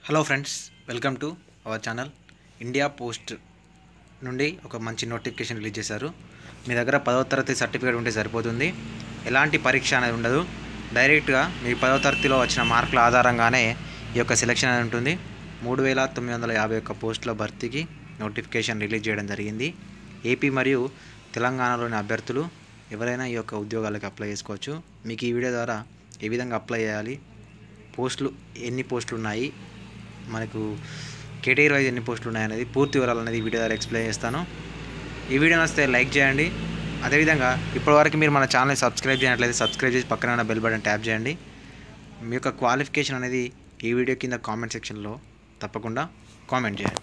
hello friends welcome to our channel India post నుండి ఒక మంచి నోటిఫికేషన్ రిలీజ్ చేశారు మీ దగ్గర పదవ తరగతి సర్టిఫికేట్ ఉంటే సరిపోతుంది ఎలాంటి పరీక్ష అనేది ఉండదు డైరెక్ట్గా మీ పదవ తరగతిలో వచ్చిన మార్కుల ఆధారంగానే ఈ యొక్క సెలెక్షన్ అనేది ఉంటుంది మూడు వేల తొమ్మిది వందల యాభై ఒక్క పోస్టుల భర్తీకి నోటిఫికేషన్ రిలీజ్ చేయడం జరిగింది ఏపీ మరియు తెలంగాణలోని అభ్యర్థులు ఎవరైనా ఈ యొక్క ఉద్యోగాలకు అప్లై చేసుకోవచ్చు మీకు ఈ వీడియో ద్వారా ఏ విధంగా అప్లై చేయాలి పోస్టులు ఎన్ని పోస్టులు ఉన్నాయి మనకు కేటగిరీ వైజ్ ఎన్ని పోస్టులు ఉన్నాయి అనేది పూర్తి వివరాలు అనేది ఈ వీడియో ద్వారా ఎక్స్ప్లెయిన్ చేస్తాను ఈ వీడియో నచ్చితే లైక్ చేయండి అదేవిధంగా ఇప్పటివరకు మీరు మన ఛానల్ని సబ్స్క్రైబ్ చేయనట్లయితే సబ్స్క్రైబ్ చేసి పక్కన ఉన్న బెల్ బటన్ ట్యాప్ చేయండి మీ యొక్క క్వాలిఫికేషన్ అనేది ఈ వీడియో కింద కామెంట్ సెక్షన్లో తప్పకుండా కామెంట్ చేయండి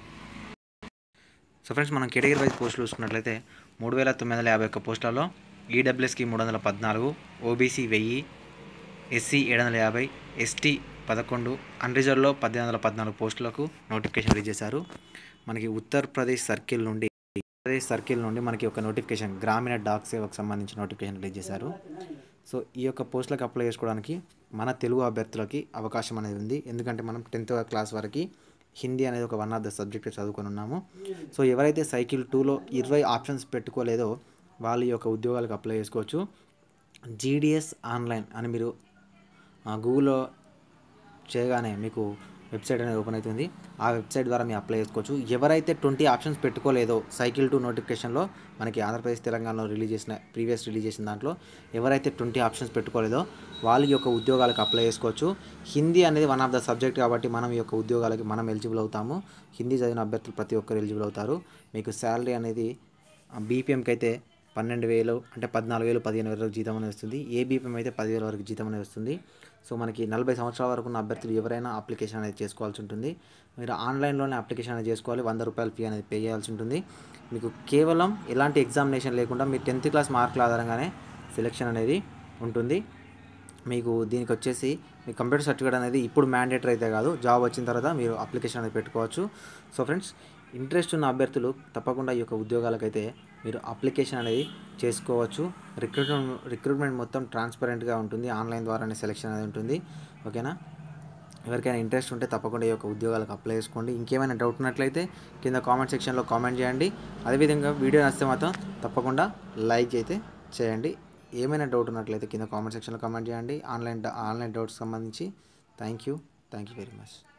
సో ఫ్రెండ్స్ మనం కేటగిరీ వైజ్ పోస్టులు చూసుకున్నట్లయితే మూడు వేల తొమ్మిది వందల యాభై ఒక్క పోస్టులలో ఈడబ్ల్యూఎస్కి మూడు వందల పద్నాలుగు ఓబీసీ వెయ్యి ఎస్సీ ఏడు వందల యాభై ఎస్టీ పదకొండు అన్రిజర్వ్లో పద్దెనిమిది వందల పద్నాలుగు పోస్టులకు నోటిఫికేషన్ రిలీజ్ చేశారు మనకి ఉత్తరప్రదేశ్ సర్కిల్ నుండి ఉత్తరప్రదేశ్ సర్కిల్ నుండి మనకి ఒక నోటిఫికేషన్ గ్రామీణ డాక్ సేవకు సంబంధించిన నోటిఫికేషన్ రిలీజ్ చేశారు సో ఈ యొక్క పోస్టులకు అప్లై చేసుకోవడానికి మన తెలుగు అభ్యర్థులకి అవకాశం అనేది ఉంది ఎందుకంటే మనం టెన్త్ క్లాస్ వరకు హిందీ అనేది ఒక వన్ ఆఫ్ ద సబ్జెక్ట్ చదువుకొని ఉన్నాము సో ఎవరైతే సైకిల్ టూలో ఇరవై ఆప్షన్స్ పెట్టుకోలేదో వాళ్ళు ఈ యొక్క ఉద్యోగాలకు అప్లై చేసుకోవచ్చు జీడిఎస్ ఆన్లైన్ అని మీరు ఆ, గూగుల్లో చేయగానే మీకు వెబ్సైట్ అనేది ఓపెన్ అవుతుంది ఆ వెబ్సైట్ ద్వారా మీరు అప్లై చేసుకోవచ్చు ఎవరైతే ట్వంటీ ఆప్షన్స్ పెట్టుకోలేదో సైకిల్ టు నోటిఫికేషన్లో మనకి ఆంధ్రప్రదేశ్ తెలంగాణలో రిలీజ్ చేసిన ప్రీవియస్ రిలీజ్ చేసిన దాంట్లో ఎవరైతే ట్వంటీ ఆప్షన్స్ పెట్టుకోలేదో వాళ్ళ యొక్క ఉద్యోగాలకు అప్లై చేసుకోవచ్చు హిందీ అనేది వన్ ఆఫ్ ద సబ్జెక్ట్ కాబట్టి మనం ఈ యొక్క ఉద్యోగాలకి మనం ఎలిజిబుల్ అవుతాము హిందీ చదివిన అభ్యర్థులు ప్రతి ఒక్కరు ఎలిజిబుల్ అవుతారు మీకు శాలరీ అనేది బీపీఎంకి అయితే పన్నెండు వేలు అంటే పద్నాలుగు వేలు పదిహేను వేల వరకు జీతం అనేది వస్తుంది ఏ బీపీఎం అయితే పదివేల వరకు జీతం అనేది వస్తుంది సో మనకి నలభై సంవత్సరాల వరకు ఉన్న అభ్యర్థులు ఎవరైనా అప్లికేషన్ అనేది చేసుకోవాల్సి ఉంటుంది మీరు ఆన్లైన్లోనే అప్లికేషన్ అనేది చేసుకోవాలి వంద రూపాయల ఫీ అనేది పే చేయాల్సి ఉంటుంది మీకు కేవలం ఎలాంటి ఎగ్జామినేషన్ లేకుండా మీ టెన్త్ క్లాస్ మార్కుల ఆధారంగానే సెలెక్షన్ అనేది ఉంటుంది మీకు దీనికి వచ్చేసి మీ కంప్యూటర్ సర్టిఫికేట్ అనేది ఇప్పుడు మ్యాండేటరీ అయితే కాదు జాబ్ వచ్చిన తర్వాత మీరు అప్లికేషన్ అనేది పెట్టుకోవచ్చు సో ఫ్రెండ్స్ ఇంట్రెస్ట్ ఉన్న అభ్యర్థులు తప్పకుండా ఈ యొక్క ఉద్యోగాలకైతే మీరు అప్లికేషన్ అనేది చేసుకోవచ్చు రిక్రూట్మెంట్ రిక్రూట్మెంట్ మొత్తం ట్రాన్స్పరెంట్గా ఉంటుంది ఆన్లైన్ ద్వారానే సెలెక్షన్ అనేది ఉంటుంది ఓకేనా ఎవరికైనా ఇంట్రెస్ట్ ఉంటే తప్పకుండా ఈ యొక్క ఉద్యోగాలకు అప్లై చేసుకోండి ఇంకేమైనా డౌట్ ఉన్నట్లయితే కింద కామెంట్ సెక్షన్లో కామెంట్ చేయండి అదేవిధంగా వీడియో నచ్చితే మాత్రం తప్పకుండా లైక్ అయితే చేయండి ఏమైనా డౌట్ ఉన్నట్లయితే కింద కామెంట్ సెక్షన్లో కామెంట్ చేయండి ఆన్లైన్ ఆన్లైన్ డౌట్స్ సంబంధించి thank you thank you very much